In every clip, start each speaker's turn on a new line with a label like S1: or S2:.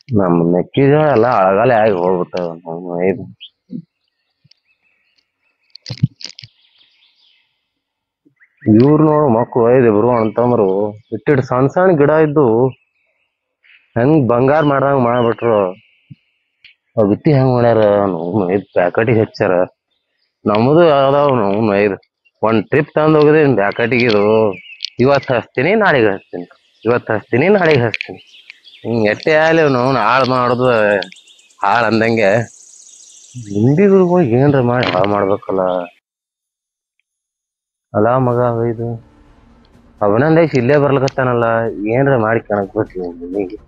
S1: ನಮ್ಮ ಮೆಕ್ಕೆಜೋಳ ಎಲ್ಲ ಅಳಗಾಲೆ ಆಗಿ ಹೋಗ್ಬಿಟ್ಟವ ನಮ್ಮ ಇದು ಇವ್ರು ನೋಡು ಮಕ್ಕಳು ಐದು ಇಬ್ರು ಅಂತಂದ್ರು ಇಟ್ಟಿಟ್ಟು ಸಣ್ಣ ಸಣ್ಣ ಗಿಡ ಇದ್ದು ಹೆಂಗ್ ಬಂಗಾರ ಮಾಡ್ದಂಗ ಮಾಡ್ಬಿಟ್ರು ಅವ್ ಬಿತ್ತಿ ಹೆಂಗ್ ಮಾಡ್ಯಾರ ನಾವು ಐದ್ ಪ್ಯಾಕೆಟಿಗೆ ಹಚ್ಚಾರ ನಮ್ದು ಯಾವ್ದಾವ್ ನಾವು ಐದು ಒಂದ್ ಟ್ರಿಪ್ ತಂದ್ ಹೋಗಿದೆ ಪ್ಯಾಕೆಟಿಗೆ ಇದು ಇವತ್ತು ಹಚ್ತೀನಿ ನಾಳೆಗೆ ಹಚ್ತೀನಿ ಇವತ್ತು ಹಚ್ತೀನಿ ನಾಳೆಗೆ ಹಚ್ತೀನಿ ಹಿಂಗ್ ಎಟ್ಟೆ ಆಲಿ ನಾವು ಹಾಳು ಮಾಡುದು ಹಾಳು ಅಂದಂಗೆ ಹಿಂದಿಗಳು ಏನ್ರ ಮಾಡಿ ಹಾಳು ಮಾಡ್ಬೇಕಲ್ಲ ಅಲ್ಲ ಮಗ ಇದು ಅಭಿನಂದೇಶ್ ಇಲ್ಲೇ ಬರ್ಲಕತ್ತಾನಲ್ಲ ಏನ್ರ ಮಾಡಿ ಕಣಕ್ಬೇಕು ನಿಮಗೆ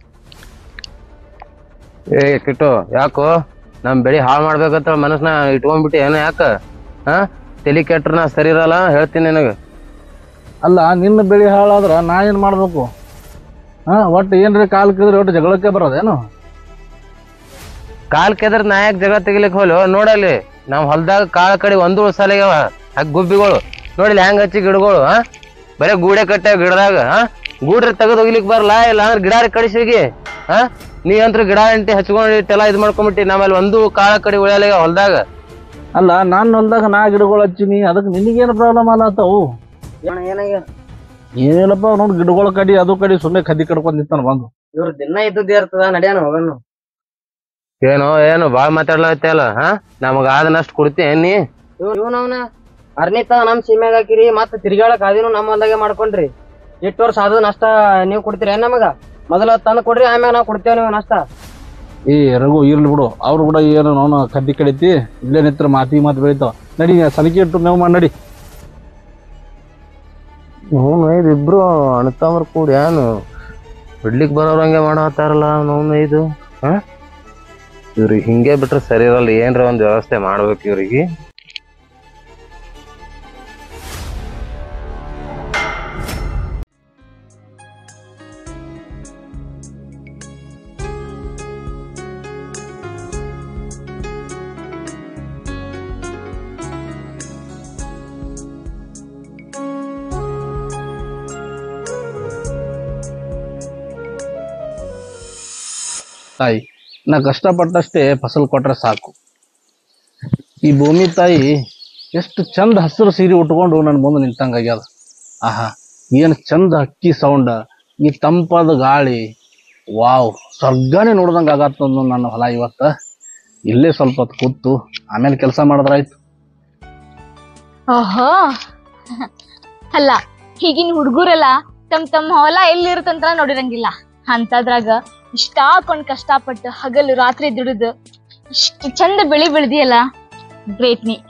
S1: ಏ ಕಿಟ್ಟು ಯಾಕೋ ನಮ್ ಬೆಳಿ ಹಾಳು ಮಾಡ್ಬೇಕಂತ ಮನಸ್ನ ಇಟ್ಕೊಂಡ್ಬಿಟ್ಟು ಏನೋ ಯಾಕ ಹಾ ತಲಿ ಕೆಟ್ರ ನಾ ಸರಿ ಇರಲ್ಲ ಹೇಳ್ತೀನಿ ನಿನಗ
S2: ಅಲ್ಲ ನಿನ್ನ ಬೆಳಿ ಹಾಳಾದ್ರ ನಾ ಏನ್ ಮಾಡ್ಬೇಕು ಹಾ ಒಟ್ಟು ಏನ್ರಿ ಕಾಲ್ ಕಿದ್ರೆ ಒಟ್ಟು ಜಗಳಕ್ಕೆ ಬರೋದೇನು
S1: ಕಾಲ್ ಕೆದ್ರ ನಾಯಕ್ ಜಗ ತೆಗಿಲಿಕ್ ಹೋಲು ನೋಡಲ್ಲಿ ನಾವ್ ಹೊಲ್ದಾಗ ಕಾಳ ಕಡೆ ಒಂದು ಉಳ್ಸಲಾಗ್ಯಾವ ಆ ಗುಬ್ಬಿಗಳು ನೋಡಿಲ್ಲ ಹೆಂಗ್ ಹಚ್ಚಿ ಗಿಡಗಳು ಹಾ ಬರೇ ಗೂಡೆ ಕಟ್ಟಾವ ಗಿಡದಾಗ ಹಾ ಗೂಡ್ರೆ ತೆಗೆದು ಹೋಗ್ಲಿಕ್ ಬರಲ್ಲ ಇಲ್ಲ ಅಂದ್ರೆ ಗಿಡ ಕಡಿಸಿ ಹೋಗಿ ಹಾ ನೀ ಅಂತೂ ಗಿಡ ಅಂಟಿ ಹಚ್ಕೊಂಡು ಇಟ್ಟೆಲ್ಲ ಇದ್ ಮಾಡ್ಕೊಂಬಿಟ್ಟಿ ನಮ್ಮಲ್ಲಿ ಒಂದು ಕಾಳ ಕಡೆ ಉಳಿಯಲ್ಲ ಹೊಲ್ದಾಗ
S2: ಅಲ್ಲ ನಾನ್ ಹೊಲ್ದಾಗ ನಾ ಗಿಡಗಳು ಹಚ್ಚಿನಿ ಅದಕ್ಕೆ ನಿನಗೇನು ಪ್ರಾಬ್ಲಮ್ ಅಲ್ಲತ್ತವು ಏನಿಲ್ಲಪ್ಪ ನೋಡ್ ಗಿಡಗಳ ಕಡಿ ಅದು ಕಡಿ ಸುಮ್ಮನೆ ಕದ್ದಿ ಕಡ್ಕೊಂಡ್ ನಿಂತಾನ ಬಂದು
S3: ಇವ್ರ ದಿನ ಇದ್ದದ್ದೇ ಇರ್ತದ ನಡ್ಯಾನ ಹೋಗನು
S1: ಏನೋ ಏನು ಬಾಳ್ ಮಾತಾಡ್ಲತ್ತಲ್ಲ ಹಾ ನಮಗ ಆದನಷ್ಟು ಕೊಡ್ತೀನಿ ನೀ
S3: ಇವನವನ ಅರ್ನಿತ ನಮ್ ಸೀಮೆಗ್ ಹಾಕಿರಿ ಮತ್ತ ತಿರ್ಗಾಳಕ್ ಅದೇನು ನಮ್ಮ ಹೊಲ್ದಾಗೆ ಮಾಡ್ಕೊಂಡ್ರಿ ಇಟ್ಟು ವರ್ಷ ಅದು ನಷ್ಟ ನೀವ್ ಕೊಡ್ತೀರಿ ಏನ್ ನಮಗ ಮೊದಲ ತಂದ್ ಕೊಡ್ರಿ ಆಮ್ಯಾಗ ನಾವ್ ಕೊಡ್ತೇವ್ ನೀವು ನಷ್ಟ
S2: ಏ ರಘು ಇರ್ಲಿ ಬಿಡು ಅವ್ರು ಕೂಡ ಏನು ನೋನು ಕದ್ದಿ ಕಡಿತಿ ಇಲ್ಲೇ ನಿತ್ರ ಮಾತಿ ಮಾತು ಬೆಳಿತಾವ ನಡಿ ಸಲಿಕೆ ಇಟ್ಟು ಮೇವು ಮಾಡಿ ನಡಿ
S1: ನೋವು ಇದು ಇಬ್ರು ಅಣ್ತಮ್ರ ಕೂಡಿ ಏನು ಬಿಡ್ಲಿಕ್ ಬರೋರಂಗೆ ಮಾಡತ್ತಾರಲ್ಲ ನೋವು ಇದು ಹಾ ಇವ್ರಿಗೆ ಹಿಂಗೆ ಬಿಟ್ರೆ ಸರಿ ಇರಲ್ಲ ಏನ್ರ ಒಂದ್ ವ್ಯವಸ್ಥೆ ಮಾಡ್ಬೇಕು ಇವ್ರಿಗೆ
S2: ತಾಯಿ ನಾ ಕಷ್ಟಪಟ್ಟಷ್ಟೇ ಫಸಲ್ ಕೊಟ್ರೆ ಸಾಕು ಈ ಭೂಮಿ ತಾಯಿ ಎಷ್ಟು ಚಂದ ಹಸಿರು ಸೀರೆ ಉಟ್ಕೊಂಡು ನನ್ನ ಮುಂದೆ ನಿಂತಂಗಾಗ್ಯದ ಆಹಾ ಏನು ಚಂದ ಹಕ್ಕಿ ಸೌಂಡ ಈ ತಂಪಾದ ಗಾಳಿ ವಾವ್ ಸ್ವರ್ಗನೇ ನೋಡ್ದಂಗ ಆಗತ್ತಂದು ನನ್ನ ಹೊಲ ಇವತ್ತ ಇಲ್ಲೇ ಸ್ವಲ್ಪ ಹೊತ್ತು ಕೂತು ಆಮೇಲೆ ಕೆಲಸ ಮಾಡಿದ್ರಾಯ್ತು
S4: ಓಹೋ ಅಲ್ಲ ಈಗಿನ ಹುಡುಗರೆಲ್ಲ ತಮ್ ತಮ್ಮ ಹೊಲ ಎಲ್ಲಿರುತ್ತಂತ ನೋಡಿರಂಗಿಲ್ಲ ಅಂತದ್ರಾಗ ಇಷ್ಟ ಹಾಕೊಂಡ್ ಕಷ್ಟಪಟ್ಟು ಹಗಲು ರಾತ್ರಿ ದುಡಿದು ಇಷ್ಟು ಚಂದ ಬೆಳಿ ಬೆಳ್ದಿಯಲ್ಲ ಗ್ರೇಟ್ ನೀ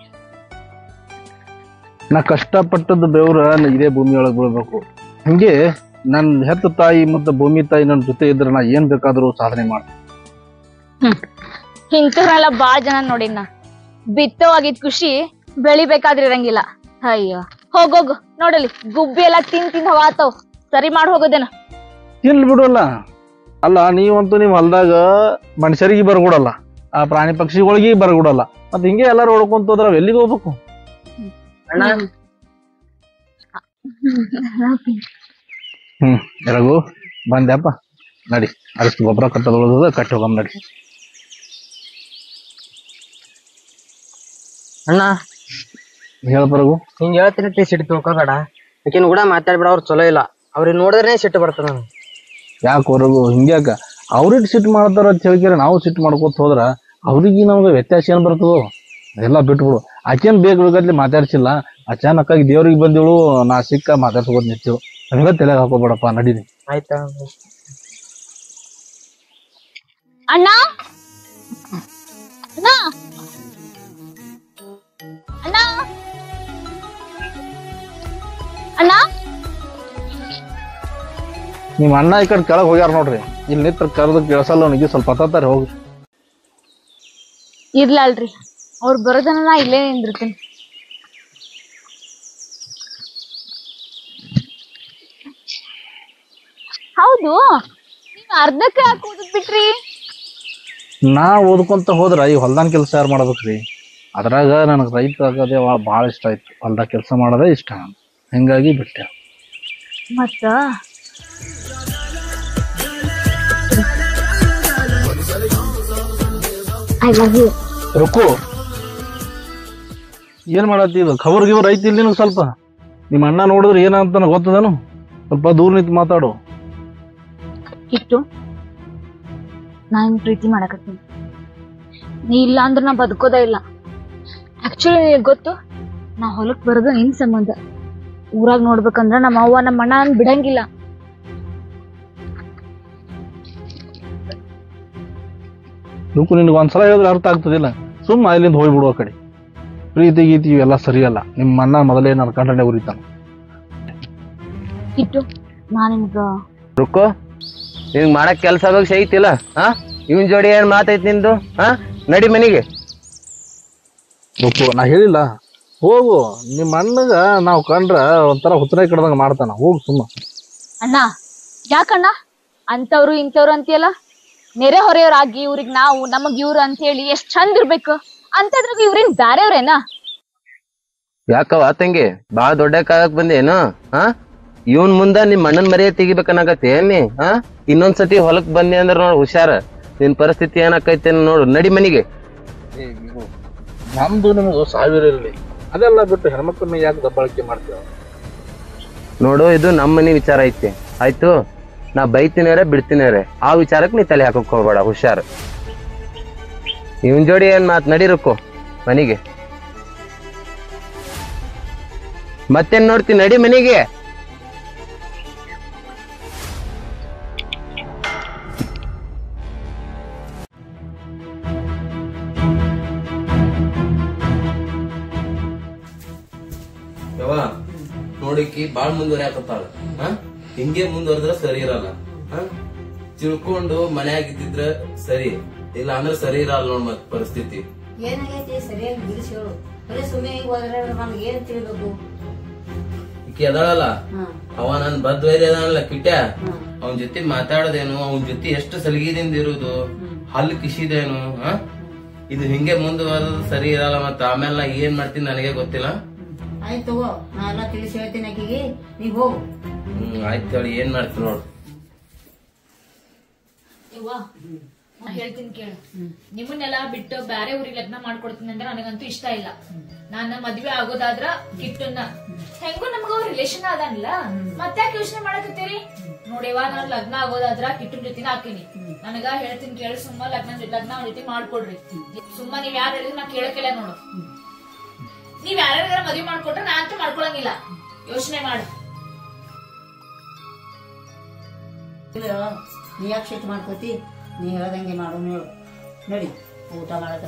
S2: ನಾ ಕಷ್ಟಪಟ್ಟದ್ದು ಬೆವ್ರ ಇದೇ ಭೂಮಿ ಒಳಗೆ ಬೀಳ್ಬೇಕು ಹಂಗೆ ನನ್ನ ಹೆತ್ತ ತಾಯಿ ಮತ್ತು ಭೂಮಿ ತಾಯಿ ನನ್ನ ಜೊತೆ ಇದ್ರೆ ನಾ ಏನ್ ಬೇಕಾದ್ರೂ ಸಾಧನೆ ಮಾಡ್ತೀನಿ
S4: ಇಂಥವ್ರೆಲ್ಲ ಬಾಳ್ ಜನ ನೋಡಿನ ಬಿತ್ತವಾಗಿದ್ ಖುಷಿ ಬೆಳಿಬೇಕಾದ್ರೆ ಇರಂಗಿಲ್ಲ ಅಯ್ಯೋ ಹೋಗೋಗು ನೋಡಲಿ ಗುಬ್ಬಿ ಎಲ್ಲ ತಿನ್ ತಿಂದ್ ಹವಾತವ್ ಸರಿ ಮಾಡಿ ಹೋಗೋದೇನ
S2: ತಿನ್ಲಿ ಬಿಡಲ್ಲ ಅಲ್ಲ ನೀವಂತೂ ನೀವು ಹೊಲ್ದಾಗ ಮನುಷ್ಯರಿಗೆ ಬರಗೂಡಲ್ಲ ಆ ಪ್ರಾಣಿ ಪಕ್ಷಿಗಳಿಗೆ ಬರಗೂಡಲ್ಲ ಮತ್ತೆ ಹಿಂಗೆ ಎಲ್ಲಾರು ಹೊಡ್ಕೊಂತ ಹೋದ್ರ ನಾವ್ ಎಲ್ಲಿಗೆ ಹೋಗ್ಬೇಕು
S3: ಅಣ್ಣ
S2: ಹ್ಮ್ ರಘು ಬಂದ್ಯಪ್ಪ ನಡಿ ಅದಷ್ಟು ಗೊಬ್ಬರ ಕಟ್ಟದ ಕಟ್ಟಿ ಹೋಗಮ್ ನಡಿ
S3: ಅಣ್ಣ
S2: ಹೇಳಪ್ಪ ರಘು
S3: ಹಿಂಗ್ ಹೇಳ್ತೀನಿ ಸಿಟ್ಟು ತಿಳ್ಕೊಬೇಡ ಆಕಿನ ಕೂಡ ಮಾತಾಡ್ಬೇಡ ಅವ್ರು ಚಲೋ ಇಲ್ಲ ಅವ್ರಿಗೆ ನೋಡಿದ್ರೆ ಸಿಟ್ಟು ಬರ್ತದ ನನಗೆ
S2: ಯಾಕೆ ರಘು ಹಿಂಗ್ಯಾಕ ಅವ್ರಿಗೆ ಸಿಟ್ಟು ಮಾಡ್ತಾರ ಅಂತ ಹೇಳ್ಕ್ಯಾರ ನಾವು ಸಿಟ್ಟು ಮಾಡ್ಕೋತ ಹೋದ್ರ ಅವ್ರಿಗೆ ನಮ್ಗೆ ವ್ಯತ್ಯಾಸ ಏನ್ ಬರ್ತದೋ ಎಲ್ಲ ಬಿಟ್ಬಿಡು ಆಕೇನ್ ಬೇಕಾಗತ್ಲಿ ಮಾತಾಡ್ಸಿಲ್ಲ ಅಚಾನಕ್ಕಾಗಿ ದೇವ್ರಿಗೆ ಬಂದಿಳು ನಾ ಸಿಕ್ಕ ಮಾತಾಡ್ಸ್ಕೊತ ನಿಂತಿಳು ಹಂಗ ತಲೆಗೆ ಹಾಕೋಬೇಡಪ್ಪ ನಡೀನಿ
S3: ಆಯ್ತಾ
S4: ಅಣ್ಣ ಅಣ್ಣ ಅಣ್ಣ ಅಣ್ಣ
S2: ನಿಮ್ ಅಣ್ಣ ಈ ಕಡೆ ಕೆಳಗ್ ಹೋಗ್ಯಾರ ನೋಡ್ರಿ ಇಲ್ಲಿ ನಿತ್ರ ಕರೆದು ಕೇಳ್ಸಲ್ಲ ಅವನಿಗೆ ಸ್ವಲ್ಪ ಹತ್ತಾರ ಹೋಗಿ
S4: ಇರ್ಲ ಅಲ್ರಿ ಅವ್ರು ಬರೋದನ್ನ ನಾ ಇಲ್ಲೇ ನಿಂದಿರ್ತೀನಿ ಹೌದು ನೀವ್ ಅರ್ಧಕ್ಕೆ ಯಾಕೆ ಓದದ್ ಬಿಟ್ರಿ
S2: ನಾ ಓದ್ಕೊಂತ ಹೋದ್ರ ಈ ಹೊಲ್ದಾನ್ ಕೆಲಸ ಯಾರು ಮಾಡ್ಬೇಕ್ರಿ ಅದ್ರಾಗ ನನಗೆ ರೈತ ಆಗೋದೇ ಭಾಳ ಇಷ್ಟ ಆಯ್ತು ಹೊಲ್ದಾಗ ಕೆಲಸ ಮಾಡೋದೇ ಇಷ್ಟ ಹಿಂಗಾಗಿ ಬಿಟ್ಟೆ
S4: ಮತ್ತ ಐ ಲವ್ ಯು
S2: ರುಕು ಏನ್ ಮಾಡತ್ತಿ ಇದು ಖಬರ್ ಗಿಬರ್ ಐತಿ ಇಲ್ಲಿ ನಿನಗೆ ಸ್ವಲ್ಪ ನಿಮ್ಮ ಅಣ್ಣ ನೋಡಿದ್ರೆ ಏನಂತ ಗೊತ್ತದೇನು ಸ್ವಲ್ಪ ದೂರ ನಿಂತು ಮಾತಾಡು
S4: ಕಿಟ್ಟು ನಾ ನಿನ್ ಪ್ರೀತಿ ಮಾಡಕತ್ತೀನಿ ನೀ ಇಲ್ಲ ಅಂದ್ರೆ ನಾ ಬದುಕೋದೇ ಇಲ್ಲ ಆಕ್ಚುಲಿ ನಿನಗೆ ಗೊತ್ತು ನಾ ಹೊಲಕ್ ಬರೋದು ನಿನ್ ಸಂಬಂಧ ಊರಾಗ ನೋಡ್ಬೇಕಂದ್ರ ನಮ್ಮ ಅವ್ವ ನಮ್ಮ ಅಣ್ಣ ನನ್ ಬಿಡಂಗಿಲ್ಲ
S2: ರುಕು ನಿನಗೆ ಒಂದ್ಸಲ ಹೇಳಿದ್ರೆ ಅರ್ಥ ಆಗ್ತದಿಲ್ಲ ಸುಮ್ಮ ಇಲ್ಲಿಂದ ಹೋಗ್ಬಿಡು ಆ ಕಡೆ ಪ್ರೀತಿ ಗೀತಿ ಇವೆಲ್ಲ ಸರಿಯಲ್ಲ ನಿಮ್ಮ ಅಣ್ಣ ಮೊದಲೇ ನನ್ನ ಕಂಡನೆ ಉರಿತಾನ
S4: ಕಿಟ್ಟು ನಾ ನಿಮ್ಗ
S1: ರುಕ್ಕೋ ನಿನ್ಗ್ ಮಾಡಕ್ ಕೆಲ್ಸ ಬೇಕು ಐತಿಲ್ಲ ಹಾ ಇವನ್ ಜೋಡಿ ಏನ್ ಮಾತೈತಿ ನಿಂದು ಹಾ ನಡಿ ಮನಿಗೆ
S2: ರುಕು ನಾ ಹೇಳಿಲ್ಲ ಹೋಗು ನಿಮ್ಮ ಅಣ್ಣಗ ನಾವು ಕಂಡ್ರ ಒಂಥರ ಹುತ್ತರಾಯಿ ಕಡ್ದಂಗ ಮಾಡ್ತಾನ ಹೋಗು ಸುಮ್ಮ
S4: ಅಣ್ಣ ಯಾಕಣ್ಣ ಅಂತವ್ರು ಇಂಥವ್ರು ಅಂತೀಯಲ್ಲ ನೆರೆ ಹೊರೆಯವರಾಗಿ ಇವ್ರಿಗೆ ನಾವು ನಮಗ್ ಇವ್ರು ಅಂತ ಹೇಳಿ ಎಷ್ಟ್ ಚಂದ ಇರ್ಬೇಕು ಅಂತದ್ರಾಗ ಇವ್ರೇನ್ ಬ್ಯಾರೆಯವ್ರೇನಾ
S1: ಯಾಕವ ತಂಗಿ ಬಾಳ ದೊಡ್ಡ ಕಾಗಕ್ ಬಂದೇನು ಹಾ ಇವನ್ ಮುಂದ ನಿಮ್ ಅಣ್ಣನ್ ಮರ್ಯಾದೆ ತೆಗಿಬೇಕನ್ನಾಗತ್ತೆ ಏನಿ ಹಾ ಇನ್ನೊಂದ್ಸತಿ ಹೊಲಕ್ ಬಂದೆ ಅಂದ್ರ ನೋಡ್ ಹುಷಾರ ನಿನ್ ಪರಿಸ್ಥಿತಿ ಏನಾಕೈತೆ ನೋಡು ನಡಿ ಮನಿಗೆ
S2: ನಮ್ದು ನಿಮ್ದು ಸಾವಿರ ಇರಲಿ ಅದೆಲ್ಲ ಬಿಟ್ಟು ಹೆಣ್ಮಕ್ಳನ್ನ ಯಾಕೆ ದಬ್ಬಾಳಿಕೆ ಮಾಡ್ತೀವ
S1: ನೋಡು ಇದು ನಮ್ಮ ಮನಿ ವಿಚಾರ ಐತಿ ಆಯ್ತು ನಾ ಬೈತೀನಾರೆ ಬಿಡ್ತೀನಾರೆ ಆ ವಿಚಾರಕ್ಕೆ ನೀ ತಲೆ ಹಾಕಕ್ ಹೋಗ್ಬೇಡ ಹುಷಾರ್ ಇವನ್ ಜೋಡಿ ಏನ್ ಮಾತ್ ನಡಿರಕ್ಕೋ ಮನಿಗೆ ಮತ್ತೇನ್ ನೋಡ್ತೀನಿ ನಡಿ ಮನಿಗೆ
S5: ಯವ್ವ ನೋಡಿಕಿ ಬಾಳ್ ಮುಂದುವರಿಯಾಕತ್ತಾಳ ಹಾ ಹಿಂಗೆ ಮುಂದುವರೆದ್ರ ಸರಿ ಇರಲ್ಲ ಹಾ ತಿಳ್ಕೊಂಡು ಮನ್ಯಾಗ ಇದ್ದಿದ್ರ ಸರಿ ಇಲ್ಲ ಅಂದ್ರೆ ಸರಿ ಇರಲ್ಲ ನೋಡ್ ಮತ್ ಪರಿಸ್ಥಿತಿ
S6: ಏನಾಗೈತಿ ಸರಿಯಾಗಿ ಬಿಡಿಸಿ ಹೇಳು ಬರೀ ಸುಮ್ಮನೆ ಈಗ ಹೋದ್ರೆ ನಮ್ಗೆ ಏನ್ ತಿಳಿಬೇಕು
S5: ಈಕಿ ಅದಾಳಲ್ಲ
S6: ಹಾ
S5: ಅವ ನನ್ ಬದ್ವೈದ ಅದಾನಲ್ಲ ಕಿಟ್ಯ
S6: ಹ್ಮ್.
S5: ಅವನ್ ಜೊತೆ ಮಾತಾಡೋದೇನು ಅವನ್ ಜೊತೆ ಎಷ್ಟು ಸಲಿಗೆದಿಂದ ಇರುದು ಹಲ್ಲು ಕಿಸಿದೇನು ಹಾ ಇದು ಹಿಂಗೆ ಮುಂದುವರೆದು ಸರಿ ಇರಲ್ಲ ಮತ್ತ ಆಮೇಲೆ ನಾ ಏನ್ ಮಾಡ್ತೀನಿ ನನಗೆ ಗೊತ್ತಿಲ್ಲ
S6: ಆಯ್ತು ತಗೋ ನಾ ಎಲ್ಲ ತಿಳಿಸಿ ಹೇಳ್ತೀನಿ ಆಕಿಗೆ ನೀವ್ ಹೋಗು
S5: ಹ್ಮ್ ಆಯ್ತು ಹೇಳಿ ಏನ್ ಮಾಡ್ತೀನಿ ನೋಡು
S7: ನಾ ಹೇಳ್ತೀನಿ ಕೇಳು ನಿಮ್ಮನ್ನೆಲ್ಲ ಬಿಟ್ಟು ಬ್ಯಾರೆ ಊರಿಗೆ ಲಗ್ನ ಮಾಡ್ಕೊಡ್ತೀನಿ ಅಂದ್ರೆ ನನಗಂತೂ ಇಷ್ಟ ಇಲ್ಲ ನಾನು ಮದ್ವೆ ಆಗೋದಾದ್ರ ಕಿಟ್ಟನ್ನ ಹೆಂಗೋ ನಮ್ಗ ರಿಲೇಶನ್ ಅದಾನಿಲ್ಲ ಮತ್ತ್ಯಾಕೆ ಯೋಚನೆ ಮಾಡಕತ್ತೀರಿ ನೋಡಿವಾ ನಾನು ಲಗ್ನ ಆಗೋದಾದ್ರ ಕಿಟ್ಟನ್ ಜೊತೆನ ಹಾಕಿನಿ ನನಗ ಹೇಳ್ತೀನಿ ಕೇಳಿ ಸುಮ್ಮ ಲಗ್ನ ಲಗ್ನ ಅವ್ನ್ ಜೊತೆ ಮಾಡ್ಕೊಡ್ರಿ ಸುಮ್ಮ ನೀವ್ ಯಾರು ಹೇಳಿದ್ರೆ ನಾ ಕೇಳಕ್ಕಿಲ್ಲ ನೋಡು ನೀವ್ ಯಾರ್ಯಾರ ಮದ್ವೆ ಮಾಡ್ಕೊಟ್ರೆ ನಾ ಅಂತೂ ಮಾಡ್ಕೊಳಂಗಿಲ್ಲ ಯೋಚನೆ ಮಾಡು
S6: ಇಲ್ಲ, ನೀ ಯಾಕೆ ಸಿಟ್ಟು ಮಾಡ್ಕೋತಿ ನೀ ಹೇಳ್ದಂಗೆ ಮಾಡು ನೋಡು ನಡಿ ಊಟ ಮಾಡಕ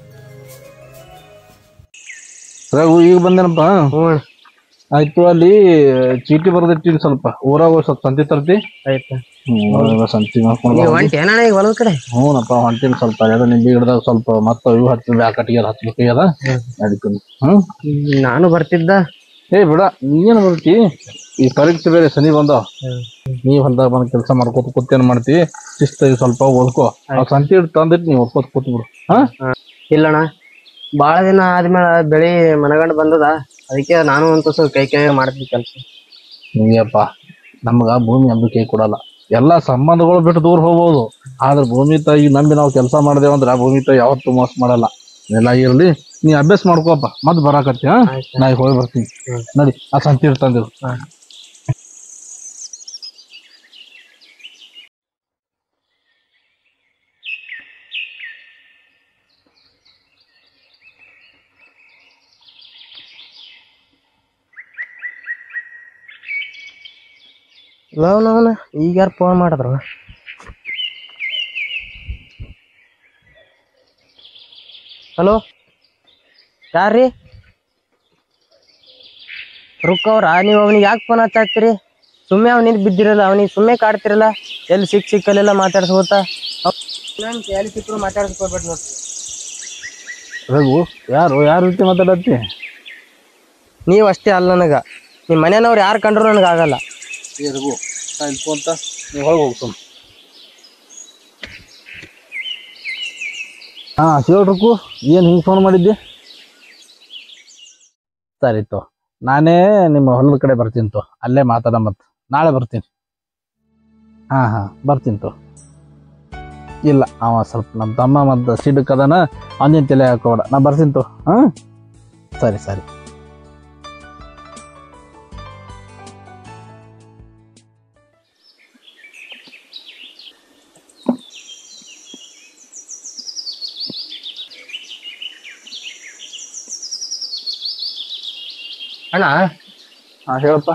S2: ರಘು ಈಗ ಬಂದೇನಪ್ಪ ಆಯ್ತು ಅಲ್ಲಿ ಚೀಟಿ ಬರ್ದಿಟ್ಟಿನಿ ಸ್ವಲ್ಪ ಊರಾಗ ಹೋಗ್ ಸ್ವಲ್ಪ ಸಂತಿ ತರ್ತಿ
S3: ಆಯ್ತು
S2: ಹ್ಮ್ ಸಂತಿ ಮಾಡ್ಕೊಂಡು
S3: ನೀವ್
S2: ಬಾ.
S3: ಹೊಂಟಿ ಏನಣ್ಣ ಈಗ ಹೊಲದ ಕಡೆ
S2: ಹ್ಞೂನಪ್ಪ ಹೊಂಟಿನ ಸ್ವಲ್ಪ ಎಲ್ಲ ನಿಂಬೆ ಗಿಡದಾಗ ಸ್ವಲ್ಪ ಮತ್ತ ಇವು ಹತ್ತಿದ ಬ್ಯಾಕಟ್ಟಿಗೆ ಹಚ್ಚಬೇಕು ಅದ ಅದಕ್ಕೆ ಹ್ಮ್
S3: ನಾನು ಬರ್ತಿದ್ದ
S2: ಏ ಬಿಡ ನೀನು ಬರ್ತಿ ಈ ಪರೀಕ್ಷೆ ಬೇರೆ ಶನಿ ಬಂದಾವ ನೀ ಹೊಲ್ದಾಗ ಬಂದ್ ಕೆಲಸ ಮಾಡ್ಕೋತ ಕೂತೇನ್ ಮಾಡ್ತಿ ಶಿಸ್ತಾಗಿ ಸ್ವಲ್ಪ ಓದ್ಕೋ ಆ ಸಂತಿ ಹಿಡ್ ತಂದಿಟ್ಟು ನೀವು ಓದ್ಕೋತ ಕೂತ್ ಬಿಡು ಹಾ
S3: ಇಲ್ಲಣ್ಣ ಬಾಳ ದಿನ ಆದ್ಮೇಲೆ ಬೆಳಿ ಮನಗಂಡ್ ಬಂದದ ಅದಕ್ಕೆ ನಾನು ಅಂತ ಸ್ವಲ್ಪ ಕೈ ಕೈ ಮಾಡ್ತೀನಿ ಕೆಲಸ
S2: ನೀಯಪ್ಪ ನಮ್ಗ ಭೂಮಿ ನಂಬಿಕೆ ಕೊಡಲ್ಲ ಎಲ್ಲಾ ಸಂಬಂಧಗಳು ಬಿಟ್ಟು ದೂರ ಹೋಗ್ಬೋದು ಆದ್ರೆ ಭೂಮಿ ತಾಯಿ ನಂಬಿ ನಾವು ಕೆಲಸ ಮಾಡಿದೇವ ಅಂದ್ರೆ ಆ ಭೂಮಿ ತಾಯಿ ಯಾವತ್ತೂ ಮೋಸ ಮಾಡಲ್ಲ ಎಲ್ಲ ಇರ್ಲಿ ನೀ ಅಭ್ಯಾಸ ಮಾಡ್ಕೋಪ್ಪ ಮತ್ ಬರಾಕತ್ತಿ ಹಾ ನಾ ಈಗ ಹೋಗಿ ಬರ್ತೀನಿ ನಡಿ ಆ ಸಂತಿ ಇರ್ತಂದಿರು
S3: ಲವ್ನವನ ಈಗ ಯಾರು ಫೋನ್ ಮಾಡಿದ್ರು ಹಲೋ ಯಾರ್ರಿ ರುಕ್ ಅವ್ರ ನೀವು ಅವನಿಗೆ ಯಾಕೆ ಫೋನ್ ಹಚ್ಚಾಕ್ತೀರಿ ಸುಮ್ಮನೆ ಅವ್ನಿಗೆ ಬಿದ್ದಿರಲ್ಲ ಅವನಿಗೆ ಸುಮ್ಮನೆ ಕಾಡ್ತಿರಲ್ಲ ಎಲ್ಲಿ ಸಿಕ್ ಸಿಕ್ಕಲ್ಲೆಲ್ಲ ಮಾತಾಡ್ಸ್ಕೋತ ಎಲ್ಲಿ ಸಿಕ್ಕರು ಮಾತಾಡ್ಸ್ಕೊಬೇಡ್ರಿ ನೋಡ್ರಿ
S2: ರಘು ಯಾರು ಯಾರ ರೀತಿ ಮಾತಾಡತ್ತಿ
S3: ನೀವು ಅಷ್ಟೇ ಅಲ್ಲ ನನಗ ನಿಮ್ಮ ಮನೆಯವ್ರು ಯಾರು ಕಂಡ್ರು ನನಗೆ ಆಗಲ್ಲ
S2: ಏ ರಘು ಅಂತ ನೀವು ಹೊರಗೆ ಹೋಗ್ತು ಹಾ ಶಿವಡ್ರಕು ಏನ್ ಹಿಂಗ್ ಫೋನ್ ಮಾಡಿದ್ದೆ ಸರಿ ತೋ ನಾನೇ ನಿಮ್ಮ ಹೊಲದ ಕಡೆ ಬರ್ತೀನಿ ತೋ ಅಲ್ಲೇ ಮಾತಾಡ ಮತ್ ನಾಳೆ ಬರ್ತೀನಿ ಹಾ ಹಾ ಬರ್ತೀನಿ ತೋ ಇಲ್ಲ ಅವ ಸ್ವಲ್ಪ ನಮ್ಮ ತಮ್ಮ ಮತ್ತು ಸಿಡಕ್ ಅದಾನ ಅವನಿನ ತಲೆ ಹಾಕೋಬೇಡ ನಾ ಬರ್ತೀನಿ ತೋ ಹಾಂ ಸರಿ ಸರಿ
S3: ಅಣ್ಣ
S2: ಹಾಂ ಹೇಳಪ್ಪ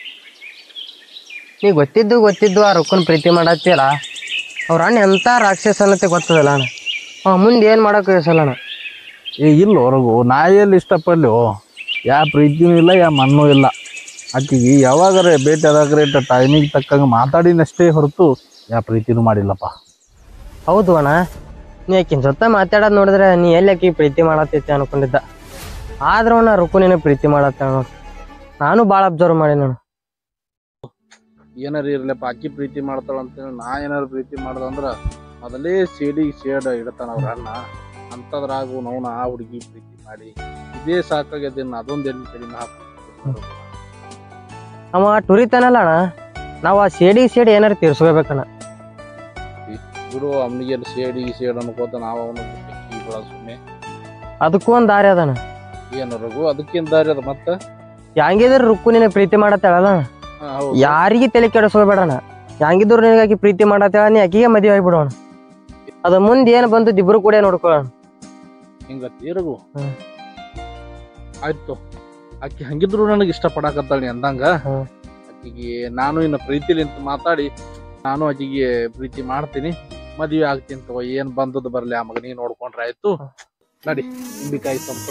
S3: ನೀ ಗೊತ್ತಿದ್ದು ಗೊತ್ತಿದ್ದು ಆ ರೊಕ್ಕನ್ ಪ್ರೀತಿ ಮಾಡತ್ತೀರ ಅವ್ರ ಅಣ್ಣ ಎಂತ ರಾಕ್ಷಸ ಅನ್ನತ್ತೆ ಗೊತ್ತದಲ್ಲ ಅಣ್ಣ ಅವ ಮುಂದೆ ಏನ್ ಮಾಡಕ್ ಯೋಸಲ್ಲ ಅಣ್ಣ
S2: ಏ ಇಲ್ಲ ಹೊರಗು ನಾ ಎಲ್ಲಿ ಇಷ್ಟಪಡ್ಲಿ ಯಾ ಪ್ರೀತಿನೂ ಇಲ್ಲ ಯಾ ಮಣ್ಣು ಇಲ್ಲ ಆಕಿಗೆ ಯಾವಾಗಾರ ಭೇಟಿ ಆದಾಗ್ರೆ ಟೈಮಿಗೆ ತಕ್ಕಂಗೆ ಮಾತಾಡಿನಷ್ಟೇ ಹೊರತು ಯಾ ಪ್ರೀತಿನೂ ಮಾಡಿಲ್ಲಪ್ಪ
S3: ಹೌದು ಅಣ್ಣ ನೀ ಆಕಿನ ಜೊತೆ ಮಾತಾಡೋದ್ ನೋಡಿದ್ರೆ ನೀ ಎಲ್ಲಿ ಆಕಿ ಪ್ರೀತಿ ಮಾಡತ್ತೈತಿ ಅನ್ಕೊಂಡಿದ್ದ ಆದ್ರ ಅಣ್ಣ ರುಕು ನಿನ್ನ ಪ್ರೀತಿ ಮಾಡತ್ತ ನಾನು ಭಾಳ ಅಬ್ಸರ್ವ್ ಮಾಡೀನಿ ಅಣ್ಣ
S2: ಏನಾರ ಇರ್ಲಪ್ಪ ಅಕ್ಕಿ ಪ್ರೀತಿ ಮಾಡ್ತಾಳ ಅಂತೇಳಿ ನಾ ಏನಾರು ಪ್ರೀತಿ ಮಾಡ್ದ ಅಂದ್ರ ಮೊದಲೇ ಸೇಡಿಗೆ ಸೇಡ್ ಇಡತಾನ ಅವ್ರ ಅಣ್ಣ ಅಂಥದ್ರಾಗು ನಾವು ಆ ಹುಡುಗಿ ಪ್ರೀತಿ ಮಾಡಿ ಇದೇ ಸಾಕಾಗ್ಯದ ಇನ್ನು ಅದೊಂದು ಎಣ್ಣೆ ಕಡಿಮೆ ಹಾಕು
S3: ಅವ ಟುರಿತಾನಲ್ಲ ಅಣ್ಣ ನಾವು ಆ ಸೇಡಿಗೆ ಸೇಡಿ ಏನಾರ ತೀರ್ಸ್ಕೋಬೇಕಣ್ಣ
S2: ಬಿಡು ಅವನಿಗೆ ಸೇಡಿ ಸೇಡ್ ಅನ್ಕೋತ ನಾವು ಅವನು ಬಿಡ ಸುಮ್ಮನೆ
S3: ಅದಕ್ಕೂ ಒಂದ್ ದಾರಿ ಅದಣ್ಣ
S2: ಏನು ರಘು ಅದಕ್ಕೇನ್ ದಾರಿ ಅದ ಮತ್ತ
S3: ಹೆಂಗಿದ್ರು ರುಕ್ಕು ನಿನ್ನ ಪ್ರೀತಿ ಮಾಡತ್ತಾಳಲ್ಲ ಅಣ್ಣ
S2: ಹಾ, ಹೌದು.
S3: ಯಾರಿಗೆ ತಲೆ ಕೆಡಿಸ್ಕೋಬೇಡಣ ಹೆಂಗಿದ್ರು ನಿನಗಾಗಿ ಪ್ರೀತಿ ಮಾಡತ್ತಾಳ ನೀ ಆಕಿಗೆ ಮದುವೆ ಆಗ್ಬಿಡೋಣ ಅದ ಮುಂದೆ ಏನ್ ಬಂದು ಇಬ್ರು ಕೂಡ ನೋಡ್ಕೊಳ್ಳೋಣ
S2: ಹಿಂಗತ್ತಿ ರಘು
S3: ಹ್ಮ್.
S2: ಆಯ್ತು ಆಕಿ ಹಂಗಿದ್ರು ನನಗೆ ಇಷ್ಟಪಡಾಕತ್ತಾಳ ನೀ ಅಂದಂಗ
S3: ಹ್ಮ್.
S2: ಆಕಿಗೆ ನಾನು ಇನ್ನು ಪ್ರೀತಿಲಿಂತ ಮಾತಾಡಿ ನಾನು ಆಕಿಗೆ ಪ್ರೀತಿ ಮಾಡ್ತೀನಿ ಮದ್ವೆ ಆಗ್ತೀನಿ ತಗೋ ಏನ್ ಬಂದದ್ದು ಬರ್ಲಿ ಆ ಮಗ ನೀ ನೋಡ್ಕೊಂಡ್ರೆ ಆಯ್ತು ನಡಿ ನಿಂಬಿಕಾಯಿ ಸಂತು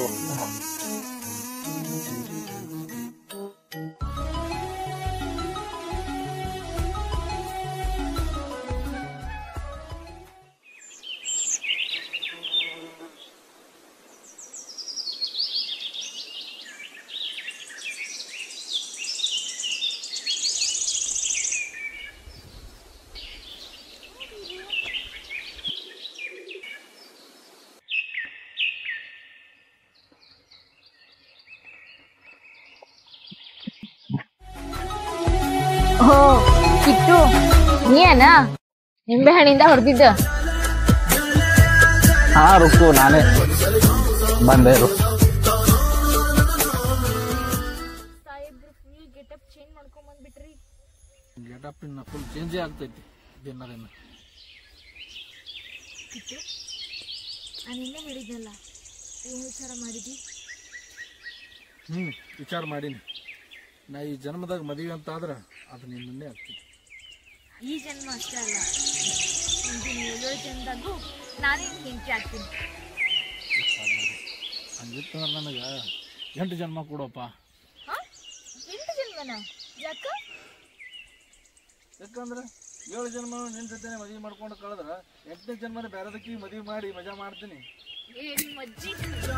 S4: ಓ ಕಿಟ್ಟು ನೀಯನ ನಿಂಬೆ ಹಣ್ಣಿಂದ ಹೊಡೆದಿದ್ದ
S2: ಹಾ ರುಕ್ಕು ನಾನೇ ಬಂದೆ ರು
S4: ಸಾಹೇಬ್ರು ಫುಲ್ ಗೆಟಪ್ ಚೇಂಜ್ ಮಾಡ್ಕೊಂಡ್ ಬಂದ್ಬಿಟ್ರಿ
S2: ಗೆಟಪ್ ಇನ್ನ ಫುಲ್ ಚೇಂಜೇ ಆಗ್ತೈತಿ ದಿನ ದಿನ
S4: ಕಿಟ್ಟು ನಾನು ನಿನ್ನೆ ಹೇಳಿದ್ನಲ್ಲ ಏನ್ ವಿಚಾರ ಮಾಡಿದಿ
S2: ಹ್ಮ್ ವಿಚಾರ ಮಾಡೀನಿ ನಾ ಈ ಜನ್ಮದಾಗ ಮದುವೆ ಅಂತ ಆದ್ರ ಅದು ನಿನ್ನೇ ಆಗ್ತೈತಿ
S4: ಈ ಜನ್ಮ ಅಷ್ಟೇ ಅಲ್ಲ ಮುಂದಿನ ಏಳೇಳು ಜನ್ಮದಾಗೂ ನಾನೇ ಹೆಂಡತಿ ಆಗ್ತೀನಿ
S2: ಹಂಗಿತ್ತಂದ್ರೆ ನನಗೆ ಎಂಟು ಜನ್ಮ ಕೊಡಪ್ಪ
S4: ಹಾ ಎಂಟು ಜನ್ಮನ ಯಾಕ
S2: ಯಾಕಂದ್ರೆ ಏಳು ಜನ್ಮ ನಿನ್ನ ಜೊತೆ ಮದುವೆ ಮಾಡ್ಕೊಂಡು ಕಳೆದ್ರ ಎಂಟನೇ ಜನ್ಮನ ಬೇರೆದಕ್ಕೆ ಮದುವೆ ಮಾಡಿ ಮಜಾ ಮಾಡ್ತೀನಿ
S4: ಏ ನಿಮ್ಮ ಅಜ್ಜಿ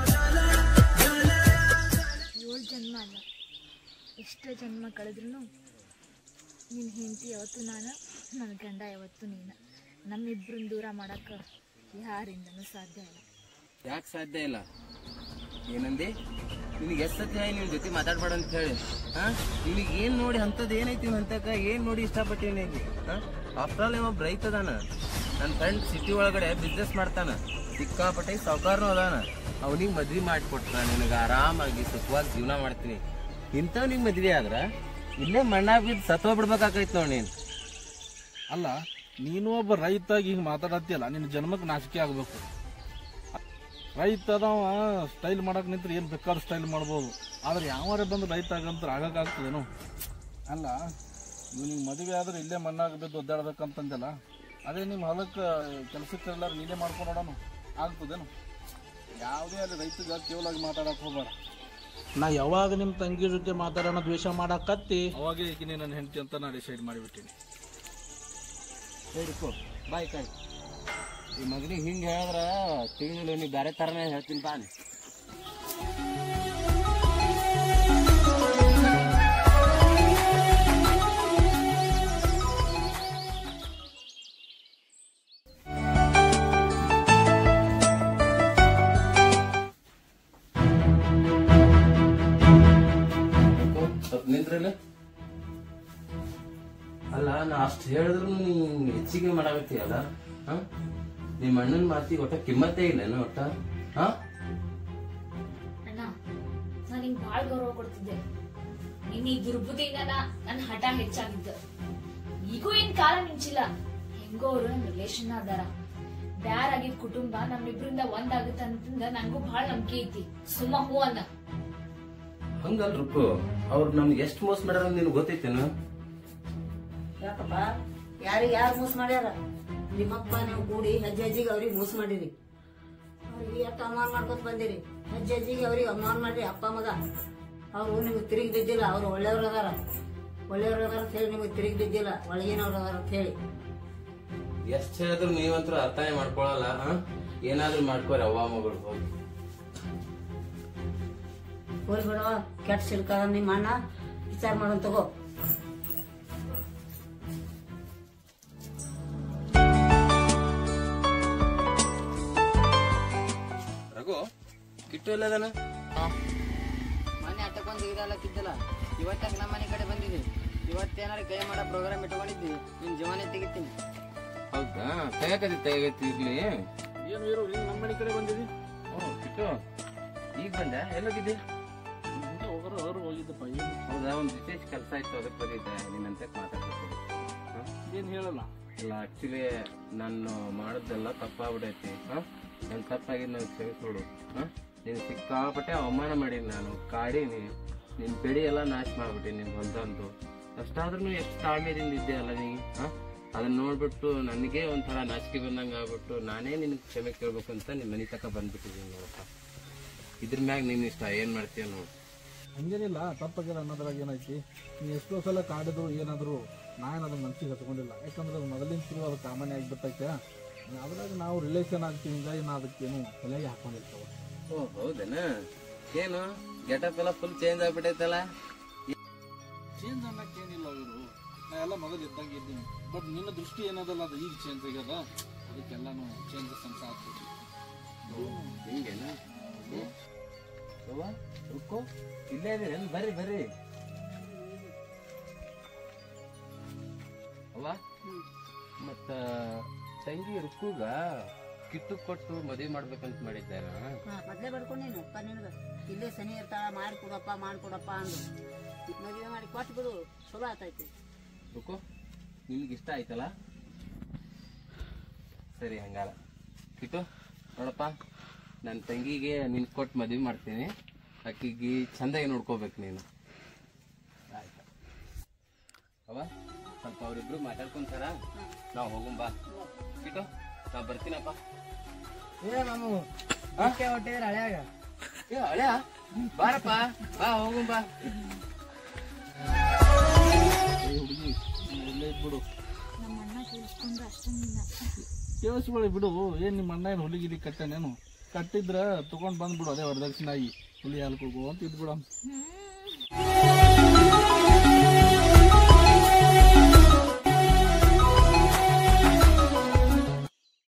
S4: ಏಳು ಜನ್ಮ ಅಲ್ಲ ಎಷ್ಟೇ ಜನ್ಮ ಕಳೆದ್ರು ನಿನ್ನ ಹೆಂಡತಿ ಯಾವತ್ತು ನಾನು ನನ್ನ ಗಂಡ ಯಾವತ್ತು ನೀನು ನಮ್ಮಿಬ್ಬರನ್ನ ದೂರ ಮಾಡಕ್ಕೆ ಯಾರಿಂದನೂ ಸಾಧ್ಯ ಇಲ್ಲ
S5: ಯಾಕೆ ಸಾಧ್ಯ ಇಲ್ಲ ಏನಂದಿ ನಿನಗೆ ಎಷ್ಟು ಸತಿ ಹೇಳಿ ನಿನ್ ಜೊತೆ ಮಾತಾಡ್ಬೇಡ ಅಂತ ಹೇಳಿ ಹಾ ನಿನಗೆ ಏನ್ ನೋಡಿ ಅಂತದ್ ಏನೈತಿ ಅಂತಕ ಏನ್ ನೋಡಿ ಇಷ್ಟಪಟ್ಟಿನಿ ಹಾ ಆಫ್ಟರ್ ಆಲ್ ಒಬ್ಬ ರೈತ ಅದಾನ ನನ್ನ ಫ್ರೆಂಡ್ ಸಿಟಿ ಒಳಗಡೆ ಬಿಸ್ನೆಸ್ ಮಾಡ್ತಾನ ಸಿಕ್ಕಾಪಟ್ಟೆ ಸಾವುಕಾರನು ಅದಾನ ಅವನಿಗೆ ಮದ್ವಿ ಮಾಡಿಕೊಟ್ಟ ನಿನಗೆ ಆರಾಮಾಗಿ ಸುಖವಾಗಿ ಜೀವನ ಮಾಡ್ತೀನಿ ಇಂಥವ್ನಿಗೆ ಮದ್ವೆ ಆದ್ರ ಇಲ್ಲೇ ಮಣ್ಣಾಗ ಬಿದ್ದು ಸತ್ವ ಬಿಡ್ಬೇಕಾಕೈತಿ ನೋಡಿ ನೀನು
S2: ಅಲ್ಲ ನೀನು ಒಬ್ಬ ರೈತಾಗಿ ಹಿಂಗೆ ಮಾತಾಡತ್ತಿಯಲ್ಲ ನಿನ್ನ ಜನ್ಮಕ್ಕೆ ನಾಚಿಕೆ ಆಗಬೇಕು ರೈತ ಅದಾವ ಸ್ಟೈಲ್ ಮಾಡಕ್ ನಿಂತ್ರೆ ಏನು ಬೇಕಾದ್ರೂ ಸ್ಟೈಲ್ ಮಾಡ್ಬೋದು ಆದ್ರೆ ಯಾವಾರ ಬಂದು ರೈತ ಆಗಂತ ಆಗಕ್ಕಾಗ್ತದೇನು ಅಲ್ಲ ನಿನಗೆ ಮದುವೆ ಆದ್ರೆ ಇಲ್ಲೇ ಮಣ್ಣಾಗ ಬಿದ್ದು ಒದ್ದಾಡ್ಬೇಕಂತಂದಲ್ಲ ಅದೇ ನಿಮ್ಮ ಹೊಲಕ್ಕೆ ಕೆಲಸಕ್ಕೆ ಎಲ್ಲಾರು ನೀನೇ ಮಾಡ್ಕೊಂಡು ನೋಡೋಣ ಆಗ್ತದೇನು ಯಾವುದೇ ಅಲ್ಲಿ ರೈತಗ ಕೇವಲಾಗಿ ಮಾತಾಡಕ್ ಹೋಗ್ಬೇಡ ನಾ ಯಾವಾಗ ನಿಮ್ಮ ತಂಗಿ ಜೊತೆ ಮಾತಾಡೋಣ ದ್ವೇಷ ಮಾಡಕತ್ತಿ ಅವಾಗೇ ಈಗಿನೇ ನನ್ನ ಹೆಂಡತಿ ಅಂತ ನಾ ಡಿಸೈಡ್ ಮಾಡಿಬಿಟ್ಟಿನಿ
S5: ಹೇಳಿಕೋ ಬಾಯ್ ಕಾಯ್ ಈ ಮಗನಿಗೆ ಹಿಂಗೆ ಹೇಳಿದ್ರ ತಿಳಿದಿಲ್ಲ ನೀ ಬೇರೆ ಥರನೇ ಹೇಳ್ತೀನಿ ಬಾ ನೀ. ಸ್ವಲ್ಪ ನಿಂದ್ರಲ್ಲ ಅಲ್ಲ ನಾ ಅಷ್ಟು ಹೇಳಿದ್ರು ನೀ ಹೆಚ್ಚಿಗೆ ಮಾಡಾಕತ್ತೀಯಲ್ಲ ಹ? ನಿಮ್ ಅಣ್ಣನ್ ಮಾತಿಗೆ ಒಟ್ಟ ಕಿಮ್ಮತ್ತೇ ಇಲ್ಲ ಒಟ್ಟ ಹಾ
S7: ಅಣ್ಣ ನಾನು ನಿಂಗೆ ಬಾಳ್ ಗೌರವ ಕೊಡ್ತಿದ್ದೆ ನಿನ್ ಈ ದುರ್ಬುದ್ಧಿಯಿಂದ ನನ್ನ ಹಠ ಹೆಚ್ಚಾಗಿದ್ದ ಈಗೂ ಏನ್ ಕಾಲ ಮಿಂಚಿಲ್ಲ ಹೆಂಗೋ ಅವರು ನಮ್ ರಿಲೇಷನ್ ಅದಾರ ಬ್ಯಾರಾಗಿದ್ ಕುಟುಂಬ ನಮ್ಮಿಬ್ರಿಂದ ಒಂದಾಗುತ್ತೆ ಅಂತಂದ ನಂಗೂ ಬಹಳ ನಂಬಿಕೆ ಐತಿ ಸುಮ್ಮ ಹೂ ಅನ್ನ
S5: ಹಂಗಲ್ ರುಕ್ಕು ಅವ್ರು ನಮ್ಗೆ ಎಷ್ಟ್ ಮೋಸ ಮಾಡ್ಯಾರ ನಿನ್ ಗೊತ್ತೈತೇನು
S6: ಯಾಕಪ್ಪ ಯಾರಿಗೆ ಯಾರು ಮೋಸ ಮಾಡ್ಯಾರ ನಿಮ್ಮಪ್ಪ ನೀವು ಕೂಡಿ ಹೆಜ್ಜೆ ಹೆಜ್ಜೆಗೆ ಅವ್ರಿಗೆ ಮೋಸ ಮಾಡಿರಿ ಅವ್ರಿಗೆ ಎಷ್ಟು ಅವಮಾನ ಮಾಡ್ಕೊತ ಬಂದಿರಿ ಹೆಜ್ಜೆ ಹೆಜ್ಜೆಗೆ ಅವ್ರಿಗೆ ಅವಮಾನ ಮಾಡ್ರಿ ಅಪ್ಪ ಮಗ ಅವ್ರು ನಿಮ್ಗೆ ತಿರುಗಿ ಬಿದ್ದಿಲ್ಲ ಅವ್ರು ಒಳ್ಳೆಯವ್ರು ಅದಾರ ಒಳ್ಳೆಯವ್ರು ಅದಾರ ಅಂತ ಹೇಳಿ ನಿಮಗೆ ತಿರುಗಿ ಬಿದ್ದಿಲ್ಲ ಒಳಗಿನವ್ರು ಅದಾರ ಅಂತ ಹೇಳಿ
S5: ಎಷ್ಟ್ ಹೇಳಿದ್ರು ನೀವಂತೂ ಅರ್ಥನೇ ಮಾಡ್ಕೊಳಲ್ಲ ಹಾ ಏನಾದ್ರೂ ಮಾಡ್ಕೋರಿ ಅವ್ವ ಮಗಳು ಹೋಗಿ
S6: ಹೋಗಿ ಬಿಡವ ಕೆಟ್ಟ ಸಿಡ್ಕದ ನಿಮ್ಮ ಅಣ್ಣ ವಿಚಾರ ಮಾಡೋನ್ ತಗೋ
S5: ರಘು ಕಿಟ್ಟು ಎಲ್ಲದನ
S3: ಮೊನ್ನೆ ಅಟ್ಟಕೊಂದು ಇರಲತ್ತಿದ್ದಲ್ಲ ಇವತ್ತಾಗ ನಮ್ಮ ಮನೆ ಕಡೆ ಬಂದಿದ್ದೆ ಇವತ್ತೇನಾರು ಕೈ ಮಾಡೋ ಪ್ರೋಗ್ರಾಮ್ ಇಟ್ಕೊಂಡಿದ್ದಿ ನಿನ್ ಜೀವನೇ ತೆಗಿತೀನಿ
S5: ಹೌದಾ ತೆಗಕತಿ ತೆಗಕತಿ ಇರ್ಲಿ
S2: ಏನು ಇರು ನೀನು ನಮ್ಮ ಮನೆ ಕಡೆ ಬಂದಿದ್ದಿ
S5: ಹ್ಮ್, ಕಿಟ್ಟು ಈಗ ಬಂದ ಎಲ್ಲೋಗಿದ್ದೆ
S2: ಹೋಗೋರು ಅವರು ಹೋಗಿದ್ದಪ್ಪ ಏನು
S5: ಹೌದಾ ಒಂದ್ ವಿಶೇಷ ಕೆಲಸ ಇತ್ತು ಅದಕ್ಕೆ ಬಂದಿದ್ದೆ ನಿನ್ನಂತೆ ಮಾತಾಡ್ತಿದ್ದೆ
S2: ಏನು ಹೇಳಲ್ಲ
S5: ಇಲ್ಲ ಆಕ್ಚುಲಿ ನಾನು ಮಾಡೋದೆಲ್ಲ ತಪ್ಪಾಗ್ಬಿಡೈತಿ ಹಾ ನನ್ ತಪ್ಪಾಗಿದ್ ನನಗೆ ಕ್ಷಮಿಸ್ಬಿಡು ಹಾ ನೀನು ಸಿಕ್ಕಾಪಟ್ಟೆ ಅವಮಾನ ಮಾಡೀನಿ ನಾನು ಕಾಡೀನಿ ನಿನ್ ಬೆಳಿ ಎಲ್ಲ ನಾಶ ಮಾಡ್ಬಿಟ್ಟೀನಿ ನಿನ್ ಹೊಲ್ದಂದು ಅಷ್ಟಾದ್ರೂ ಎಷ್ಟು ತಾಳ್ಮೆದಿಂದ ಇದ್ದೆ ಅಲ್ಲ ನೀ ಹಾ ಅದನ್ನ ನೋಡ್ಬಿಟ್ಟು ನನಗೆ ಒಂಥರ ನಾಚಿಕೆ ಬಂದಂಗ ಆಗ್ಬಿಟ್ಟು ನಾನೇ ನಿನಗೆ ಕ್ಷಮೆ ಕೇಳ್ಬೇಕು ಅಂತ ನಿಮ್ ಮನೆ ತಕ ಬಂದ್ಬಿಟ್ಟಿದ್ದೀನಿ ನೋಡಪ್ಪ ಇದ್ರ ಮ್ಯಾಗ ನೀನ್ ಇಷ್ಟ ಏನ್ ಮಾಡ್ತೀಯ ನೋಡು
S2: ಹಂಗೇನಿಲ್ಲ ತಪ್ಪಾಗ್ಯದ ಅನ್ನೋದ್ರಾಗ ಏನೈತಿ ನೀ ಎಷ್ಟೋ ಸಲ ಕಾಡಿದ್ರು ಏನಾದ್ರು ನಾನು ಅದನ್ನ ಮನ್ಸಿಗೆ ಹತ್ಕೊಂಡಿಲ್ಲ ಯಾಕಂದ್ರೆ ಅದು ಮೊದಲಿನ ಶುರು ಅದು ಕಾಮನ್ ಆಗಿಬಿಟ್ಟೈತೆ ಅದ್ರಾಗ ನಾವು ರಿಲೇಷನ್ ಆಗ್ತೀವಿ ಹಿಂಗಾಗಿ ನಾ ಅದಕ್ಕೇನು ತಲೆಗೆ ಹಾಕೊಂಡಿರ್ತಾವ
S5: ಓ ಹೌದೇನ ಏನು ಗೆಟಪ್ ಎಲ್ಲ ಫುಲ್ ಚೇಂಜ್ ಆಗ್ಬಿಟ್ಟೈತಲ್ಲ
S2: ಚೇಂಜ್ ಅನ್ನಕ್ಕೆ ಏನಿಲ್ಲ ಇವರು ನಾ ಎಲ್ಲ ಮೊದಲು ಇದ್ದಂಗೆ ಇದ್ದೀನಿ ಬಟ್ ನಿನ್ನ ದೃಷ್ಟಿ ಏನದಲ್ಲ ಅದು ಈಗ ಚೇಂಜ್ ಆಗ್ಯದ ಅದಕ್ಕೆಲ್ಲಾನು ಚೇಂಜಸ್ ಅಂತ ಆಗ್ತದೆ
S5: ಹಿಂಗೇನ ಅವ್ವ ರುಕ್ಕೋ ಇಲ್ಲೇ ಇದೀನಿ ಬರ್ರಿ ಬರ್ರಿ ಅವ್ವ ಮತ್ತ ತಂಗಿ ರುಕ್ಕುಗ ಕಿಟ್ಟು ಕೊಟ್ಟು ಮದುವೆ ಮಾಡ್ಬೇಕಂತ ಮಾಡಿದ್ದಾರ
S6: ಮೊದ್ಲೇ ಬಡ್ಕೊಂಡೇನು ಅಪ್ಪ ನಿನಗ ಇಲ್ಲೇ ಸನಿ ಇರ್ತಾಳ ಮಾಡ್ಕೊಡಪ್ಪ ಮಾಡ್ಕೊಡಪ್ಪ ಅಂದು ಮದುವೆ ಮಾಡಿ ಕೊಟ್ಟು ಬಿಡು ಚಲೋ ಆತೈತಿ
S5: ರುಕ್ಕೋ ನಿಮ್ಗೆ ಇಷ್ಟ ಆಯ್ತಲ್ಲ ಸರಿ ಹಂಗಾರ ಕಿಟ್ಟು ನೋಡಪ್ಪ ನನ್ನ ತಂಗಿಗೆ ನಿನ್ ಕೊಟ್ಟು ಮದುವೆ ಮಾಡ್ತೀನಿ ಆಕಿಗೆ ಚಂದಾಗಿ ನೋಡ್ಕೋಬೇಕು ನೀನು ಆಯ್ತು ಅವ ಸ್ವಲ್ಪ ಅವ್ರಿಬ್ರು ಮಾತಾಡ್ಕೊಂತಾರ ನಾವು ಹೋಗುಂಬ ಕಿಟ್ಟು ನಾ ಬರ್ತೀನಪ್ಪ
S3: ಏ ಮಾಮು ಹೊಟ್ಟಿದ್ರೆ ಹಳೆಯಾಗ
S5: ಏ ಹಳ್ಯಾ ಬಾರಪ್ಪ ಬಾ ಹೋಗುಂಬ
S2: ಹುಡುಗಿ ಇಲ್ಲೇ ಇದ್ಬಿಡು
S7: ನಮ್ಮ ಅಣ್ಣ ಕೇಳಿಸ್ಕೊಂಡ್ರೆ ಅಷ್ಟೊಂದಿಲ್ಲ
S2: ಕೇಳಿಸ್ಕೊಳ್ಳಿ ಬಿಡು ಏನ್ ನಿಮ್ಮ ಅಣ್ಣ ಏನು ಹುಲಿಗಿಲಿ ಕಟ್ಟನೇನು ಕಟ್ಟಿದ್ರ ತಗೊಂಡ್ ಬಂದ್ಬಿಡು ಅದೇ ವರದಕ್ಷಿಣಾಗಿ ಹುಲಿ ಹಾಲ್ಕೋಗು ಅಂತ ಇದ್ಬಿಡು
S7: ಹ್ಮ್